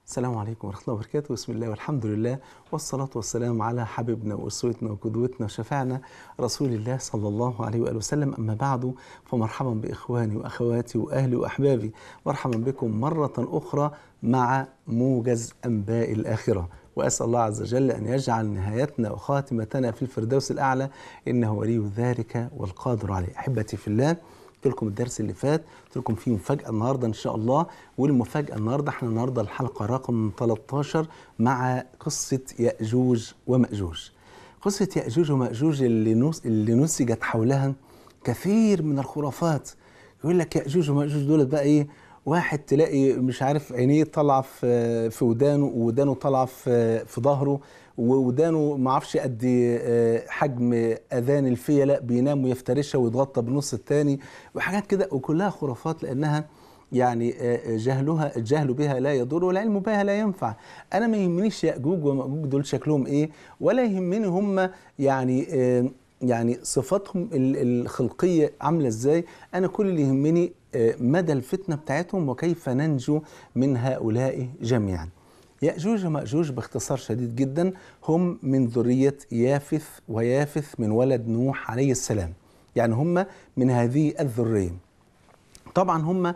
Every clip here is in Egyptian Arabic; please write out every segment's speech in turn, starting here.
السلام عليكم ورحمة الله وبركاته بسم الله والحمد لله والصلاة والسلام على حبيبنا وأسوتنا وقدوتنا وشفعنا رسول الله صلى الله عليه وآله وسلم أما بعد فمرحبا بإخواني وأخواتي وأهلي وأحبابي مرحبا بكم مرة أخرى مع موجز أنباء الآخرة وأسأل الله عز وجل أن يجعل نهايتنا وخاتمتنا في الفردوس الأعلى إنه ولي ذلك والقادر عليه أحبتي في الله قلت لكم الدرس اللي فات قلت لكم في مفاجأة النهاردة إن شاء الله والمفاجأة النهاردة احنا النهاردة الحلقة رقم 13 مع قصة يأجوج ومأجوج قصة يأجوج ومأجوج اللي, نس اللي نسجت حولها كثير من الخرافات يقول لك يأجوج ومأجوج دول بقى إيه واحد تلاقي مش عارف عينيه طالعه في في ودانه ودانه طالعه في في ظهره ودانه ما اعرفش قد حجم اذان الفيله بينام ويفترشها ويتغطى بالنص الثاني وحاجات كده وكلها خرافات لانها يعني جهلها الجهل بها لا يضر والعلم بها لا ينفع انا ما يهمنيش ياجوج وماجوج دول شكلهم ايه ولا يهمني هم يعني يعني صفاتهم الخلقيه عامله ازاي انا كل اللي يهمني مدى الفتنه بتاعتهم وكيف ننجو من هؤلاء جميعا يأجوج ومأجوج باختصار شديد جدا هم من ذرية يافث ويافث من ولد نوح عليه السلام يعني هم من هذه الذرية طبعا هم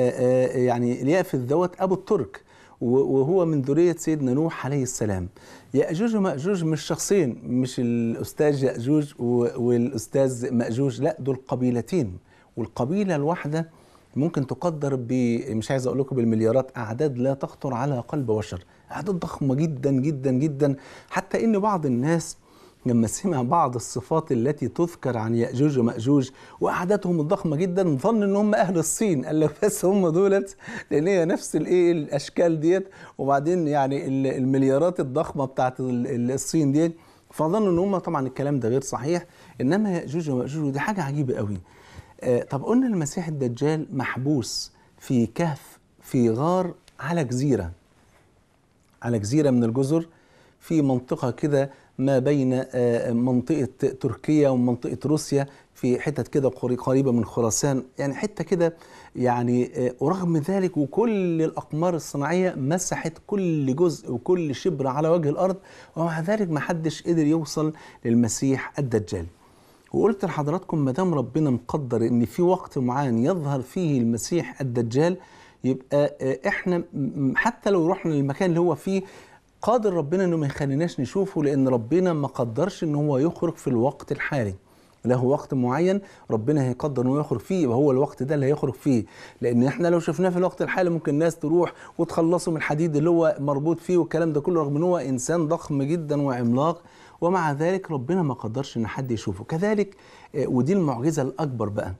يعني يافث دوت أبو الترك وهو من ذرية سيدنا نوح عليه السلام يأجوج ومأجوج مش شخصين مش الأستاذ يأجوج والأستاذ مأجوج لا دول قبيلتين والقبيلة الواحدة ممكن تقدر ب مش عايز اقول لكم بالمليارات اعداد لا تخطر على قلب بشر اعداد ضخمه جدا جدا جدا حتى ان بعض الناس لما سمع بعض الصفات التي تذكر عن ياجوج وماجوج واعدادهم الضخمه جدا ظن ان هم اهل الصين قال لك بس هم دولت لان هي نفس الايه الاشكال ديت وبعدين يعني المليارات الضخمه بتاعت الصين ديت فظنوا ان هم طبعا الكلام ده غير صحيح انما ياجوج وماجوج دي حاجه عجيبه قوي طب قلنا المسيح الدجال محبوس في كهف في غار على جزيرة على جزيرة من الجزر في منطقة كده ما بين منطقة تركيا ومنطقة روسيا في حتت كده قريبة من خراسان يعني حتة كده يعني ورغم ذلك وكل الأقمار الصناعية مسحت كل جزء وكل شبر على وجه الأرض ومع ذلك ما حدش قدر يوصل للمسيح الدجال وقلت لحضراتكم ما دام ربنا مقدر ان في وقت معين يظهر فيه المسيح الدجال يبقى احنا حتى لو رحنا للمكان اللي هو فيه قادر ربنا انه ما يخليناش نشوفه لان ربنا ما قدرش ان هو يخرج في الوقت الحالي له وقت معين ربنا هيقدر انه يخرج فيه يبقى هو الوقت ده اللي هيخرج فيه لان احنا لو شفناه في الوقت الحالي ممكن الناس تروح وتخلصه من الحديد اللي هو مربوط فيه والكلام ده كله رغم ان هو انسان ضخم جدا وعملاق ومع ذلك ربنا ما قدرش ان حد يشوفه كذلك ودي المعجزه الاكبر بقى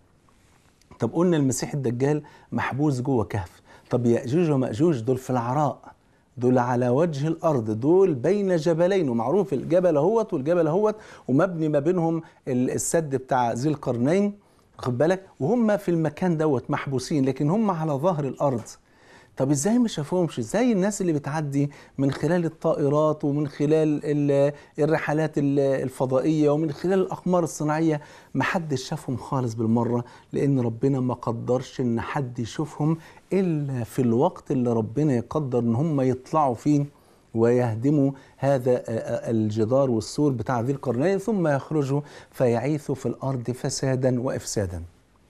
طب قلنا المسيح الدجال محبوس جوه كهف طب ياجوج وماجوج دول في العراء دول على وجه الارض دول بين جبلين ومعروف الجبل اهوت والجبل اهوت ومبني ما بينهم السد بتاع ذي القرنين خد بالك وهم في المكان دوت محبوسين لكن هم على ظهر الارض طب ازاي ما شافوهمش ازاي الناس اللي بتعدي من خلال الطائرات ومن خلال الرحلات الفضائيه ومن خلال الاقمار الصناعيه ما حدش شافهم خالص بالمره لان ربنا ما قدرش ان حد يشوفهم الا في الوقت اللي ربنا يقدر ان هم يطلعوا فيه ويهدموا هذا الجدار والسور بتاع ذي القرنين ثم يخرجوا فيعيثوا في الارض فسادا وافسادا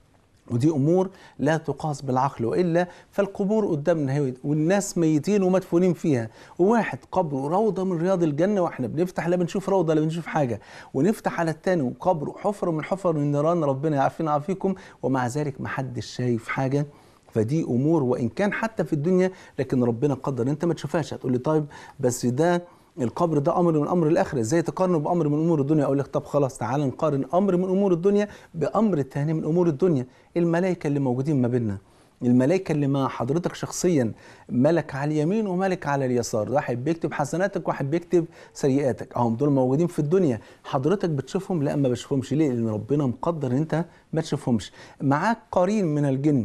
ودي امور لا تقاس بالعقل والا فالقبور قدامنا والناس ميتين ومدفونين فيها وواحد قبره روضه من رياض الجنه واحنا بنفتح لا بنشوف روضه لا بنشوف حاجه ونفتح على الثاني وقبره حفره من حفر النيران ربنا يعافينا ويعافيكم ومع ذلك ما حدش شايف حاجه فدي امور وان كان حتى في الدنيا لكن ربنا قدر انت ما تشوفهاش هتقول لي طيب بس ده القبر ده امر من امر الاخره ازاي تقارنه بامر من امور الدنيا اقول لك طب خلاص تعالى نقارن امر من امور الدنيا بامر تاني من امور الدنيا الملائكه اللي موجودين ما بيننا الملائكة اللي مع حضرتك شخصيا ملك على اليمين وملك على اليسار واحد بيكتب حسناتك وواحد بيكتب سيئاتك اهم دول موجودين في الدنيا حضرتك بتشوفهم لا ما بشوفهمش ليه لان ربنا مقدر ان انت ما تشوفهمش معاك قرين من الجن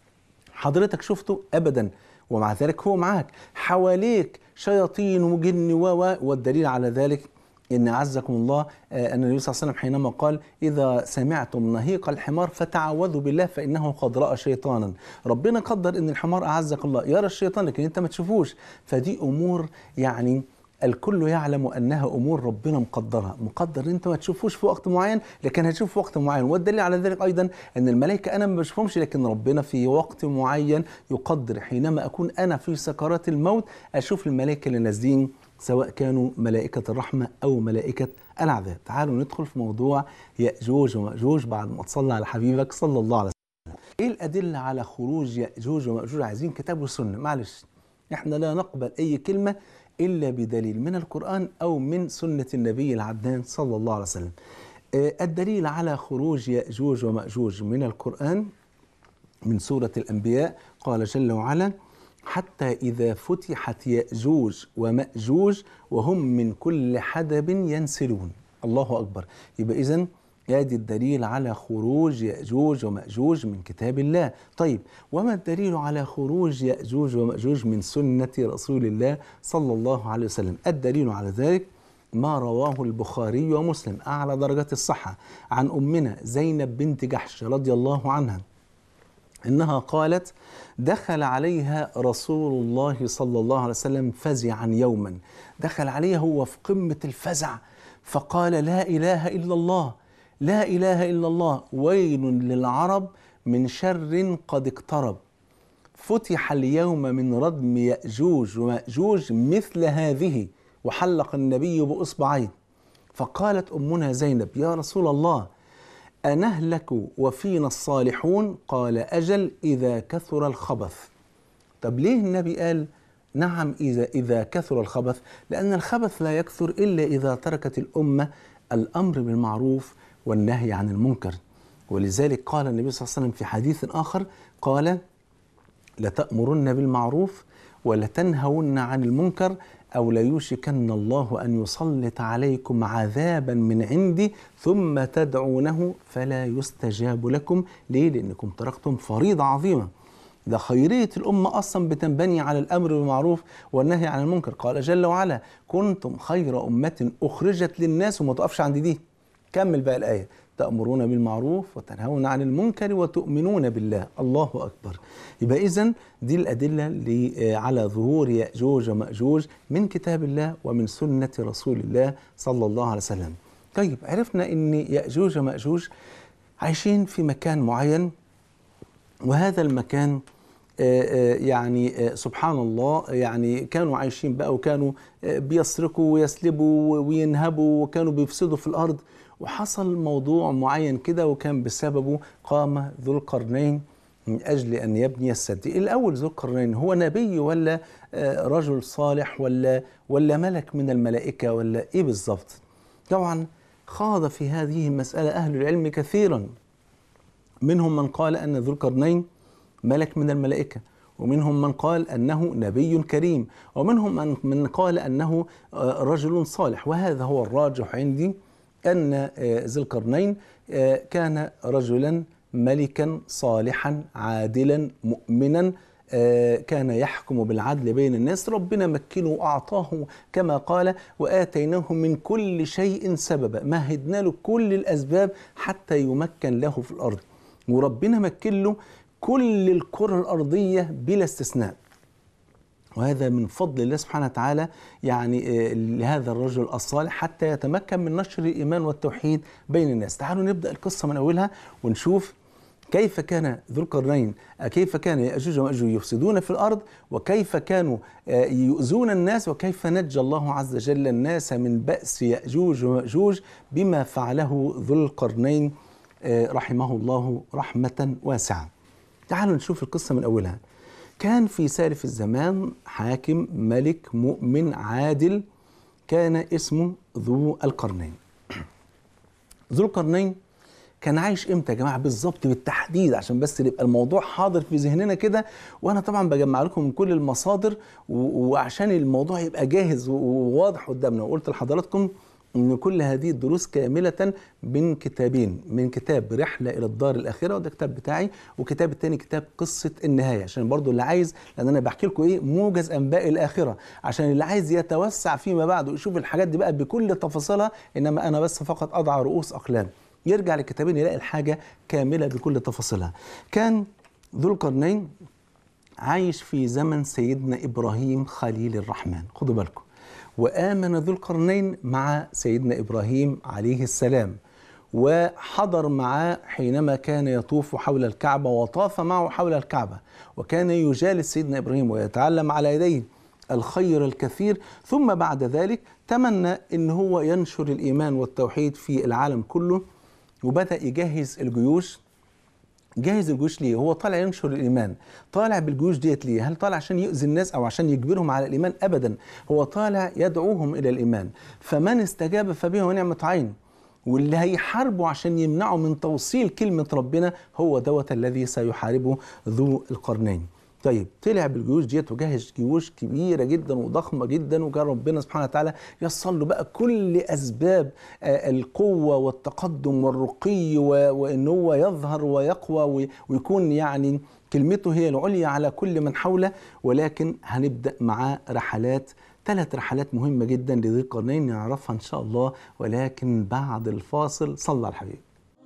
حضرتك شفته ابدا ومع ذلك هو معاك حواليك شياطين وجن و والدليل على ذلك ان اعزكم الله آه، ان النبي صلى الله عليه وسلم حينما قال اذا سمعتم نهيق الحمار فتعوذوا بالله فانه قد راى شيطانا ربنا قدر ان الحمار اعزك الله يرى الشيطان لكن انت ما تشوفوش فدي امور يعني الكل يعلم انها امور ربنا مقدرها مقدر انت ما تشوفوش في وقت معين لكن هتشوف في وقت معين والدليل على ذلك ايضا ان الملائكه انا ما بشوفهمش لكن ربنا في وقت معين يقدر حينما اكون انا في سكرات الموت اشوف الملائكه اللي نازلين سواء كانوا ملائكة الرحمة أو ملائكة العذاب تعالوا ندخل في موضوع يأجوج ومأجوج بعد ما تصلى على حبيبك صلى الله عليه وسلم إيه الأدلة على خروج يأجوج ومأجوج عايزين كتاب وسنة معلش إحنا لا نقبل أي كلمة إلا بدليل من القرآن أو من سنة النبي العدنان صلى الله عليه وسلم آه، الدليل على خروج يأجوج ومأجوج من القرآن من سورة الأنبياء قال جل وعلا حتى إذا فتحت يأجوج ومأجوج وهم من كل حدب ينسلون الله أكبر يبقى إذن ادي الدليل على خروج يأجوج ومأجوج من كتاب الله طيب وما الدليل على خروج يأجوج ومأجوج من سنة رسول الله صلى الله عليه وسلم الدليل على ذلك ما رواه البخاري ومسلم أعلى درجات الصحة عن أمنا زينب بنت جحش رضي الله عنها انها قالت دخل عليها رسول الله صلى الله عليه وسلم فزعا يوما دخل عليها هو في قمه الفزع فقال لا اله الا الله لا اله الا الله ويل للعرب من شر قد اقترب فتح اليوم من ردم ياجوج وماجوج مثل هذه وحلق النبي باصبعيه فقالت امنا زينب يا رسول الله أنهلك وفينا الصالحون قال أجل إذا كثر الخبث طب ليه النبي قال نعم إذا إذا كثر الخبث لأن الخبث لا يكثر إلا إذا تركت الأمة الأمر بالمعروف والنهي عن المنكر ولذلك قال النبي صلى الله عليه وسلم في حديث آخر قال لتأمرن بالمعروف ولتنهون عن المنكر أو ليوشكن الله أن يسلط عليكم عذابا من عندي ثم تدعونه فلا يستجاب لكم ليه؟ لأنكم تركتم فريضة عظيمة ده خيرية الأمة أصلا بتنبني على الأمر بالمعروف والنهي عن المنكر قال جل وعلا كنتم خير أمة أخرجت للناس وما تقفش عند دي كمل بقى الآية تأمرون بالمعروف وتنهون عن المنكر وتؤمنون بالله الله أكبر يبقى إذن دي الأدلة اللي على ظهور يأجوج ومأجوج من كتاب الله ومن سنة رسول الله صلى الله عليه وسلم طيب عرفنا أن يأجوج ومأجوج عايشين في مكان معين وهذا المكان يعني سبحان الله يعني كانوا عايشين بقى وكانوا بيسرقوا ويسلبوا وينهبوا وكانوا بيفسدوا في الارض وحصل موضوع معين كده وكان بسببه قام ذو القرنين من اجل ان يبني السد. الاول ذو القرنين هو نبي ولا رجل صالح ولا ولا ملك من الملائكه ولا ايه بالظبط؟ طبعا خاض في هذه المساله اهل العلم كثيرا. منهم من قال ان ذو القرنين ملك من الملائكة ومنهم من قال أنه نبي كريم ومنهم من, من قال أنه رجل صالح وهذا هو الراجح عندي أن ذي القرنين كان رجلا ملكا صالحا عادلا مؤمنا كان يحكم بالعدل بين الناس ربنا مكنه وأعطاه كما قال وآتيناه من كل شيء سببا مهدنا له كل الأسباب حتى يمكن له في الأرض وربنا مكن له كل الكرة الأرضية بلا استثناء وهذا من فضل الله سبحانه وتعالى يعني لهذا الرجل الصالح حتى يتمكن من نشر الإيمان والتوحيد بين الناس تعالوا نبدأ القصة من أولها ونشوف كيف كان ذو القرنين كيف كان يأجوج ومأجوج يفسدون في الأرض وكيف كانوا يؤذون الناس وكيف نجى الله عز وجل الناس من بأس يأجوج ومأجوج بما فعله ذو القرنين رحمه الله رحمة واسعة تعالوا نشوف القصة من أولها كان في سالف الزمان حاكم ملك مؤمن عادل كان اسمه ذو القرنين ذو القرنين كان عايش امتى يا جماعه بالظبط بالتحديد عشان بس يبقى الموضوع حاضر في ذهننا كده وانا طبعا بجمع لكم من كل المصادر وعشان الموضوع يبقى جاهز وواضح قدامنا وقلت لحضراتكم ان كل هذه الدروس كامله من كتابين من كتاب رحله الى الدار الاخره وده الكتاب بتاعي وكتاب التاني كتاب قصه النهايه عشان برضو اللي عايز لان انا بحكي لكم ايه موجز انباء الاخره عشان اللي عايز يتوسع فيما بعد ويشوف الحاجات دي بقى بكل تفاصيلها انما انا بس فقط اضع رؤوس اقلام يرجع للكتابين يلاقي الحاجه كامله بكل تفاصيلها كان ذو القرنين عايش في زمن سيدنا ابراهيم خليل الرحمن خدوا بالكم وامن ذو القرنين مع سيدنا ابراهيم عليه السلام وحضر معه حينما كان يطوف حول الكعبه وطاف معه حول الكعبه وكان يجالس سيدنا ابراهيم ويتعلم على يديه الخير الكثير ثم بعد ذلك تمنى ان هو ينشر الايمان والتوحيد في العالم كله وبدا يجهز الجيوش جاهز الجيوش ليه؟ هو طالع ينشر الايمان، طالع بالجيوش ديت ليه؟ هل طالع عشان يؤذي الناس او عشان يجبرهم على الايمان؟ ابدا، هو طالع يدعوهم الى الايمان، فمن استجاب فبه ونعمة عين. واللي هيحاربوا عشان يمنعوا من توصيل كلمة ربنا هو دوت الذي سيحاربه ذو القرنين. طيب طلع بالجيوش ديت وجهز جيوش كبيره جدا وضخمه جدا وكان ربنا سبحانه وتعالى يصل له بقى كل اسباب آه، القوه والتقدم والرقي و- وان هو يظهر ويقوى وي- ويكون يعني كلمته هي العليا على كل من حوله ولكن هنبدا معاه رحلات ثلاث رحلات مهمه جدا لذي القرنين نعرفها ان شاء الله ولكن بعد الفاصل صلى على الحبيب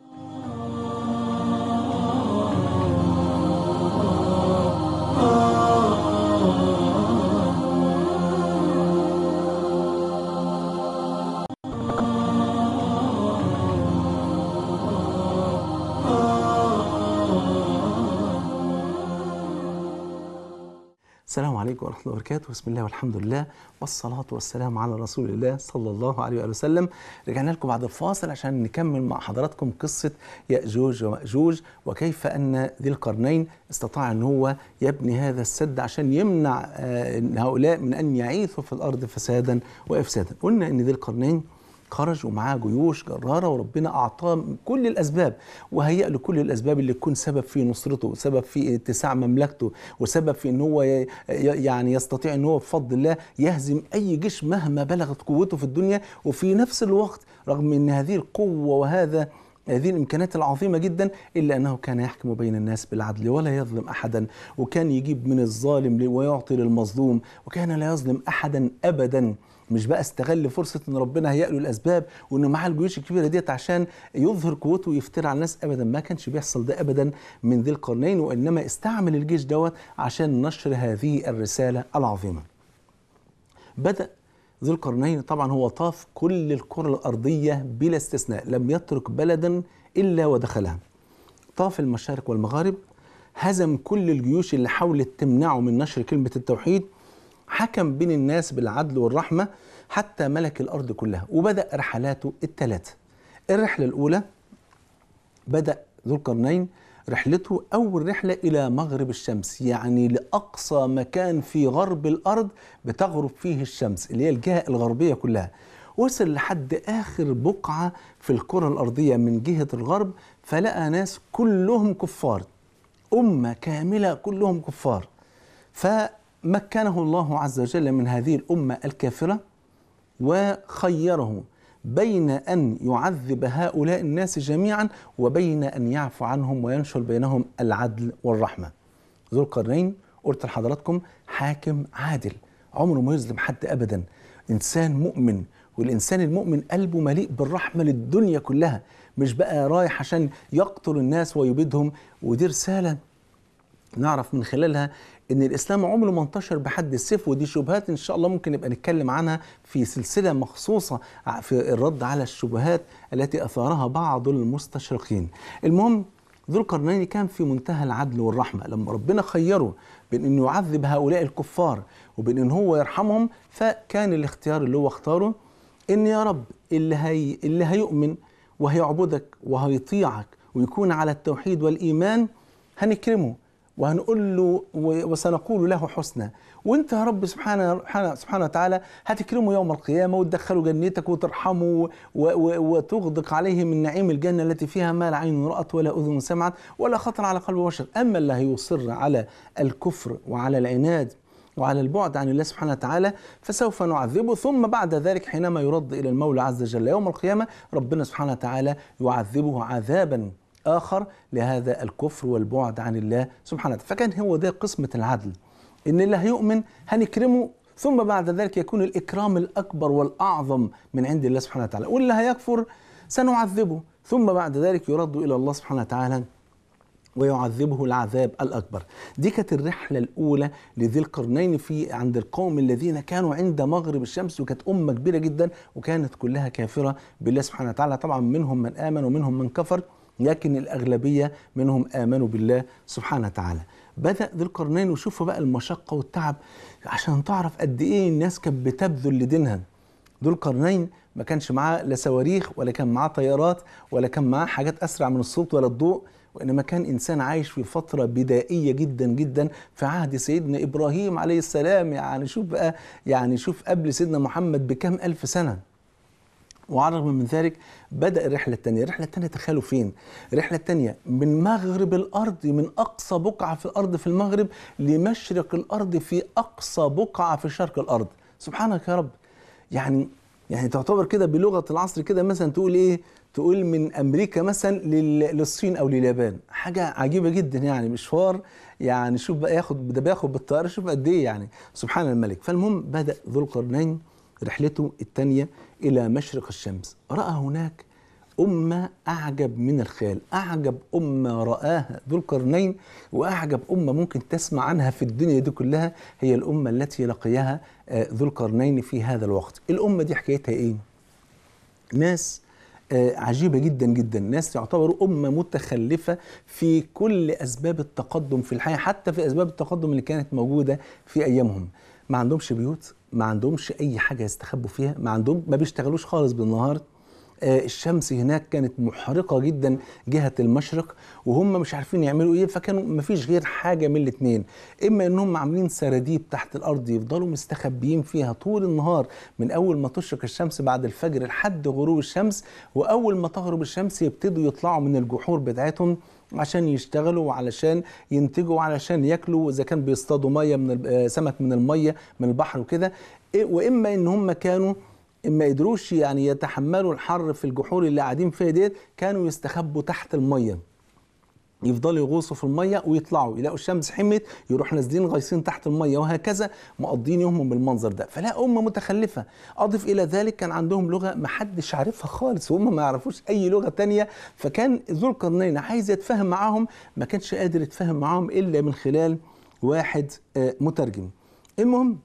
السلام عليكم ورحمة الله وبركاته بسم الله والحمد لله والصلاة والسلام على رسول الله صلى الله عليه وآله وسلم رجعنا لكم بعد الفاصل عشان نكمل مع حضراتكم قصة يأجوج ومأجوج وكيف أن ذي القرنين استطاع أن هو يبني هذا السد عشان يمنع آه، هؤلاء من أن يعيثوا في الأرض فسادا وإفسادا قلنا أن ذي القرنين خرج ومعاه جيوش جراره وربنا اعطاه كل الاسباب وهيأ له كل الاسباب اللي تكون سبب في نصرته وسبب في اتساع مملكته وسبب في ان هو ي- ي- يعني يستطيع ان هو بفضل الله يهزم اي جيش مهما بلغت قوته في الدنيا وفي نفس الوقت رغم ان هذه القوه وهذا هذه الامكانيات العظيمه جدا الا انه كان يحكم بين الناس بالعدل ولا يظلم احدا وكان يجيب من الظالم ويعطي للمظلوم وكان لا يظلم احدا ابدا مش بقى استغل فرصه ان ربنا هيأ له الاسباب وانه معاه الجيوش الكبيره ديت عشان يظهر قوته ويفتري على الناس ابدا ما كانش بيحصل ده ابدا من ذي القرنين وانما استعمل الجيش دوت عشان نشر هذه الرساله العظيمه. بدأ ذو القرنين طبعا هو طاف كل الكرة الأرضية بلا استثناء لم يترك بلدا إلا ودخلها طاف المشارق والمغارب هزم كل الجيوش اللي حاولت تمنعه من نشر كلمة التوحيد حكم بين الناس بالعدل والرحمة حتى ملك الأرض كلها وبدأ رحلاته الثلاثة الرحلة الأولى بدأ ذو القرنين رحلته أول رحلة إلى مغرب الشمس يعني لأقصى مكان في غرب الأرض بتغرب فيه الشمس اللي هي الجهة الغربية كلها وصل لحد آخر بقعة في الكرة الأرضية من جهة الغرب فلقى ناس كلهم كفار أمة كاملة كلهم كفار فمكنه الله عز وجل من هذه الأمة الكافرة وخيره بين أن يعذب هؤلاء الناس جميعا وبين أن يعفو عنهم وينشر بينهم العدل والرحمة ذو القرنين قلت لحضراتكم حاكم عادل عمره ما يظلم حد أبدا إنسان مؤمن والإنسان المؤمن قلبه مليء بالرحمة للدنيا كلها مش بقى رايح عشان يقتل الناس ويبيدهم ودي رسالة نعرف من خلالها ان الاسلام عمره ما انتشر بحد السيف ودي شبهات ان شاء الله ممكن نبقى نتكلم عنها في سلسله مخصوصه في الرد على الشبهات التي اثارها بعض المستشرقين. المهم ذو القرنين كان في منتهى العدل والرحمه لما ربنا خيره بين انه يعذب هؤلاء الكفار وبين ان هو يرحمهم فكان الاختيار اللي هو اختاره ان يا رب اللي هي اللي هيؤمن وهيعبدك وهيطيعك ويكون على التوحيد والايمان هنكرمه وهنقول له وسنقول له حسنى وانت يا رب سبحانه سبحانه وتعالى هتكرمه يوم القيامه وتدخله جنتك وترحمه وتغدق عليه من نعيم الجنه التي فيها ما لا عين رأت ولا اذن سمعت ولا خطر على قلب بشر اما اللي هيصر على الكفر وعلى العناد وعلى البعد عن الله سبحانه وتعالى فسوف نعذبه ثم بعد ذلك حينما يرد إلى المولى عز وجل يوم القيامة ربنا سبحانه وتعالى يعذبه عذابا آخر لهذا الكفر والبعد عن الله سبحانه وتعالى فكان هو ده قسمة العدل إن اللي هيؤمن هنكرمه ثم بعد ذلك يكون الإكرام الأكبر والأعظم من عند الله سبحانه وتعالى واللي هيكفر سنعذبه ثم بعد ذلك يرد إلى الله سبحانه وتعالى ويعذبه العذاب الأكبر دي كانت الرحلة الأولى لذي القرنين في عند القوم الذين كانوا عند مغرب الشمس وكانت أمة كبيرة جدا وكانت كلها كافرة بالله سبحانه وتعالى طبعا منهم من آمن ومنهم من كفر لكن الأغلبية منهم آمنوا بالله سبحانه وتعالى بدأ ذي القرنين وشوفوا بقى المشقة والتعب عشان تعرف قد إيه الناس كانت بتبذل لدينها ذو القرنين ما كانش معاه لا صواريخ ولا كان معاه طيارات ولا كان معاه حاجات أسرع من الصوت ولا الضوء وإنما كان إنسان عايش في فترة بدائية جدا جدا في عهد سيدنا إبراهيم عليه السلام يعني شوف بقى يعني شوف قبل سيدنا محمد بكم ألف سنة وعلى الرغم من ذلك بدأ الرحلة الثانية الرحلة الثانية تخيلوا فين الرحلة الثانية من مغرب الأرض من أقصى بقعة في الأرض في المغرب لمشرق الأرض في أقصى بقعة في شرق الأرض سبحانك يا رب يعني يعني تعتبر كده بلغة العصر كده مثلا تقول إيه تقول من أمريكا مثلا لل- للصين أو لليابان حاجة عجيبة جدا يعني مشوار يعني شوف بقى ياخد ده بياخد بالطيارة شوف قد إيه يعني سبحان الملك فالمهم بدأ ذو القرنين رحلته الثانية إلى مشرق الشمس رأى هناك أمة أعجب من الخيال أعجب أمة رآها ذو القرنين وأعجب أمة ممكن تسمع عنها في الدنيا دي كلها هي الأمة التي لقيها آه، ذو القرنين في هذا الوقت الأمة دي حكايتها إيه؟ ناس آه، عجيبة جدا جدا ناس يعتبروا أمة متخلفة في كل أسباب التقدم في الحياة حتى في أسباب التقدم اللي كانت موجودة في أيامهم ما عندهمش بيوت ما عندهمش أي حاجة يستخبوا فيها ما عندهم ما بيشتغلوش خالص بالنهار آه، الشمس هناك كانت محرقة جدا جهة المشرق وهم مش عارفين يعملوا ايه فكانوا مفيش غير حاجة من الاتنين اما انهم عاملين سراديب تحت الارض يفضلوا مستخبيين فيها طول النهار من اول ما تشرق الشمس بعد الفجر لحد غروب الشمس واول ما تغرب الشمس يبتدوا يطلعوا من الجحور بتاعتهم عشان يشتغلوا وعلشان ينتجوا وعلشان ياكلوا اذا كان بيصطادوا ميه من ال- آه، سمك من الميه من البحر وكده إيه، واما ان هم كانوا ما قدروش يعني يتحملوا الحر في الجحور اللي قاعدين فيها ديت كانوا يستخبوا تحت الميه يفضلوا يغوصوا في الميه ويطلعوا يلاقوا الشمس حمت يروح نازلين غايصين تحت الميه وهكذا مقضين يومهم بالمنظر ده فلا امه متخلفه اضف الى ذلك كان عندهم لغه ما حدش عارفها خالص وهم ما يعرفوش اي لغه تانية فكان ذو القرنين عايز يتفاهم معاهم ما كانش قادر يتفاهم معاهم الا من خلال واحد آه، مترجم المهم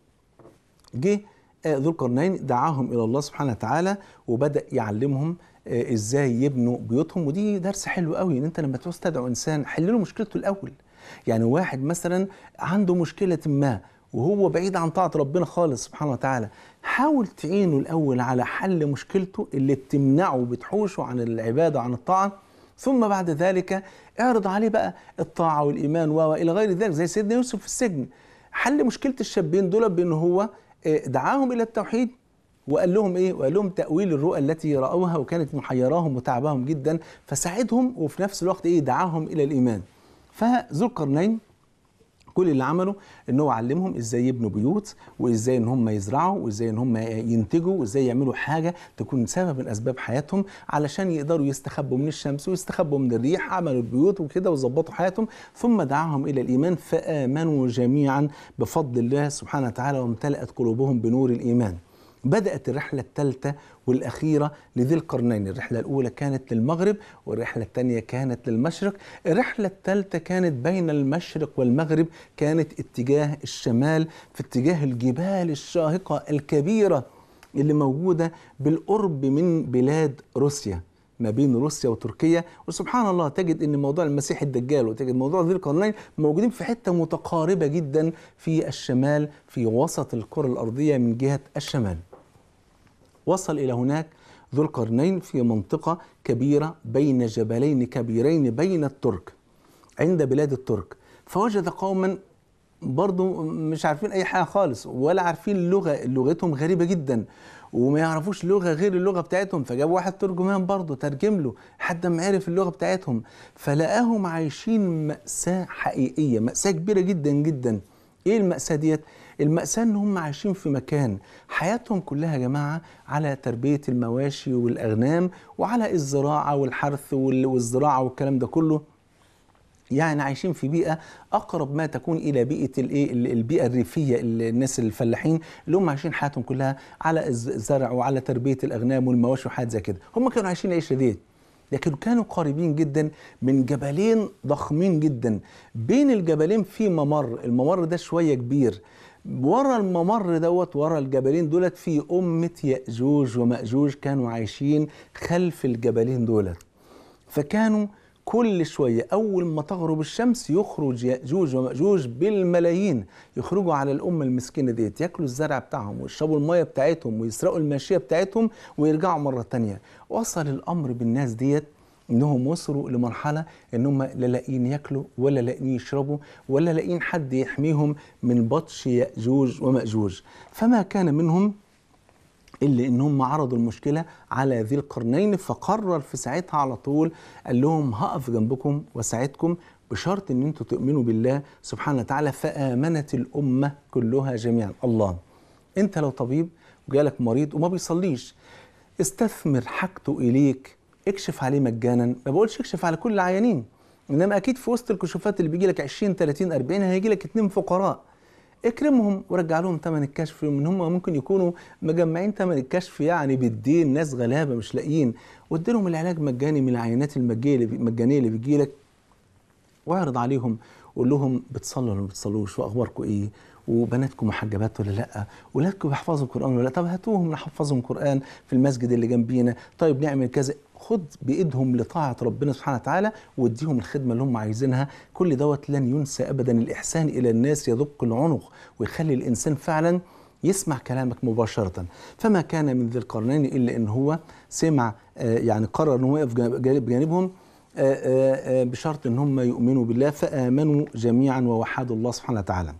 جه آه، ذو القرنين دعاهم الى الله سبحانه وتعالى وبدا يعلمهم آه، ازاي يبنوا بيوتهم ودي درس حلو قوي ان انت لما تعوز تدعو انسان حل له مشكلته الاول يعني واحد مثلا عنده مشكله ما وهو بعيد عن طاعه ربنا خالص سبحانه وتعالى حاول تعينه الاول على حل مشكلته اللي بتمنعه وبتحوشه عن العباده وعن الطاعه ثم بعد ذلك اعرض عليه بقى الطاعه والايمان و- والى غير ذلك زي سيدنا يوسف في السجن حل مشكله الشابين دول بان هو آه، دعاهم الى التوحيد وقال لهم ايه؟ وقال لهم تاويل الرؤى التي راوها وكانت محيراهم وتعبهم جدا فساعدهم وفي نفس الوقت ايه؟ دعاهم الى الايمان. فذو القرنين كل اللي عمله ان هو علمهم ازاي يبنوا بيوت وازاي ان هم يزرعوا وازاي ان هم ينتجوا وازاي يعملوا حاجه تكون سبب من اسباب حياتهم علشان يقدروا يستخبوا من الشمس ويستخبوا من الريح عملوا البيوت وكده وظبطوا حياتهم ثم دعاهم الى الايمان فامنوا جميعا بفضل الله سبحانه وتعالى وامتلأت قلوبهم بنور الايمان. بدأت الرحلة الثالثة والأخيرة لذي القرنين الرحلة الأولى كانت للمغرب والرحلة الثانية كانت للمشرق الرحلة الثالثة كانت بين المشرق والمغرب كانت اتجاه الشمال في اتجاه الجبال الشاهقة الكبيرة اللي موجودة بالقرب من بلاد روسيا ما بين روسيا وتركيا وسبحان الله تجد ان موضوع المسيح الدجال وتجد موضوع ذي القرنين موجودين في حته متقاربه جدا في الشمال في وسط الكره الارضيه من جهه الشمال. وصل الى هناك ذو القرنين في منطقه كبيره بين جبلين كبيرين بين الترك عند بلاد الترك فوجد قوما برضو مش عارفين اي حاجه خالص ولا عارفين اللغه لغتهم غريبه جدا وما يعرفوش لغه غير اللغه بتاعتهم فجاب واحد ترجمان برضه ترجم له لحد ما عرف اللغه بتاعتهم فلقاهم عايشين ماساه حقيقيه ماساه كبيره جدا جدا ايه الماساه ديت المأساة ان هم عايشين في مكان حياتهم كلها يا جماعة على تربية المواشي والأغنام وعلى الزراعة والحرث وال- والزراعة والكلام ده كله يعني عايشين في بيئة أقرب ما تكون إلى بيئة الإيه ال- البيئة الريفية ال- الناس الفلاحين اللي هم عايشين حياتهم كلها على الز- الزرع وعلى تربية الأغنام والمواشي وحاجات زي كده هم كانوا عايشين العيشة ديت لكن كانوا قريبين جدا من جبلين ضخمين جدا بين الجبلين في ممر الممر ده شوية كبير ورا الممر دوت ورا الجبلين دولت في أمة يأجوج ومأجوج كانوا عايشين خلف الجبلين دولت فكانوا كل شوية أول ما تغرب الشمس يخرج يأجوج ومأجوج بالملايين يخرجوا على الأمة المسكينة ديت ياكلوا الزرع بتاعهم ويشربوا المية بتاعتهم ويسرقوا الماشية بتاعتهم ويرجعوا مرة تانية وصل الأمر بالناس ديت انهم وصلوا لمرحله انهم لا لاقيين ياكلوا ولا لاقيين يشربوا ولا لاقيين حد يحميهم من بطش ياجوج وماجوج فما كان منهم الا ان هم عرضوا المشكله على ذي القرنين فقرر في ساعتها على طول قال لهم هقف جنبكم واساعدكم بشرط ان انتم تؤمنوا بالله سبحانه وتعالى فامنت الامه كلها جميعا الله انت لو طبيب وجالك مريض وما بيصليش استثمر حاجته اليك اكشف عليه مجانا ما بقولش اكشف على كل العيانين انما اكيد في وسط الكشوفات اللي بيجي لك 20 30 40 هيجي لك اتنين فقراء اكرمهم ورجع لهم ثمن الكشف من هم ممكن يكونوا مجمعين ثمن الكشف يعني بالدين ناس غلابه مش لاقيين وادي لهم العلاج مجاني من العينات المجانيه اللي المجانيه اللي بتجي لك واعرض عليهم قول لهم بتصلوا ولا ما بتصلوش واخباركم ايه وبناتكم محجبات ولا لا ولادكم بيحفظوا القران ولا لا طب هاتوهم نحفظهم قران في المسجد اللي جنبينا طيب نعمل كذا خد بايدهم لطاعه ربنا سبحانه وتعالى واديهم الخدمه اللي هم عايزينها كل دوت لن ينسى ابدا الاحسان الى الناس يدق العنق ويخلي الانسان فعلا يسمع كلامك مباشرة فما كان من ذي القرنين إلا إن هو سمع آه، يعني قرر أنه يقف جانب- بجانبهم آه، آه، آه، بشرط ان هم يؤمنوا بالله فامنوا جميعا ووحدوا الله سبحانه وتعالى.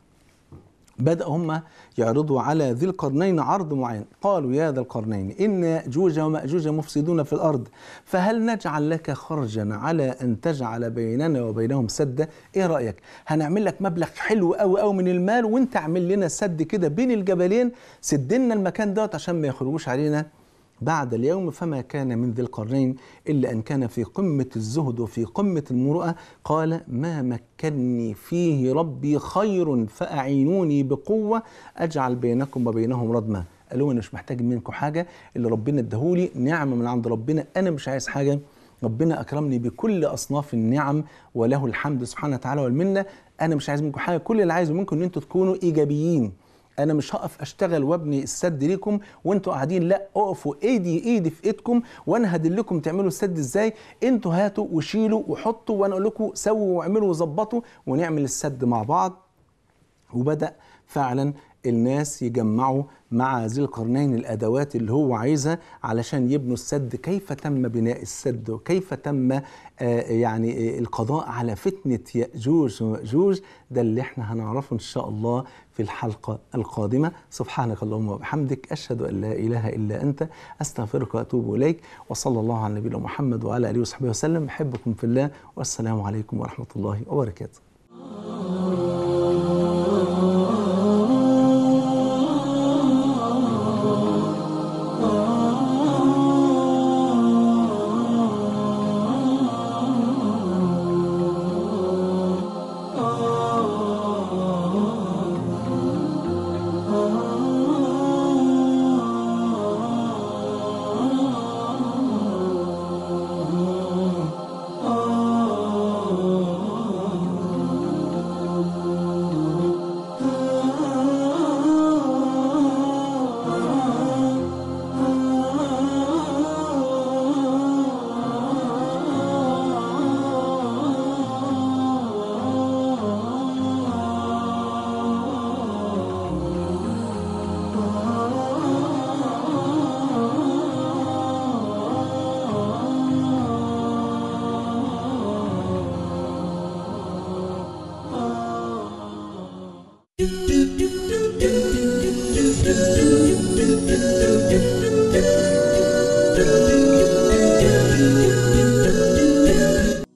بدأ هم يعرضوا على ذي القرنين عرض معين قالوا يا ذا القرنين إن يأجوج ومأجوج مفسدون في الأرض فهل نجعل لك خرجا على أن تجعل بيننا وبينهم سدا إيه رأيك هنعمل لك مبلغ حلو قوي قوي من المال وانت اعمل لنا سد كده بين الجبلين سدنا المكان دوت عشان ما يخرجوش علينا بعد اليوم فما كان من ذي القرنين إلا أن كان في قمة الزهد وفي قمة المروءة قال ما مكني فيه ربي خير فأعينوني بقوة أجعل بينكم وبينهم ردما قالوا أنا مش محتاج منكم حاجة اللي ربنا اداهولي نعمة من عند ربنا أنا مش عايز حاجة ربنا أكرمني بكل أصناف النعم وله الحمد سبحانه وتعالى والمنة أنا مش عايز منكم حاجة كل اللي عايزه منكم إن أنتوا تكونوا إيجابيين انا مش هقف اشتغل وابني السد ليكم وانتوا قاعدين لا اقفوا ايدي ايدي في ايدكم وانا هدلكم تعملوا السد ازاي انتوا هاتوا وشيلوا وحطوا وانا اقول لكم سووا واعملوا وظبطوا ونعمل السد مع بعض وبدا فعلا الناس يجمعوا مع ذي القرنين الادوات اللي هو عايزها علشان يبنوا السد كيف تم بناء السد وكيف تم آه يعني آه القضاء على فتنه ياجوج وماجوج ده اللي احنا هنعرفه ان شاء الله في الحلقه القادمه سبحانك اللهم وبحمدك اشهد ان لا اله الا انت استغفرك واتوب اليك وصلى الله على نبينا محمد وعلى اله وصحبه وسلم بحبكم في الله والسلام عليكم ورحمه الله وبركاته do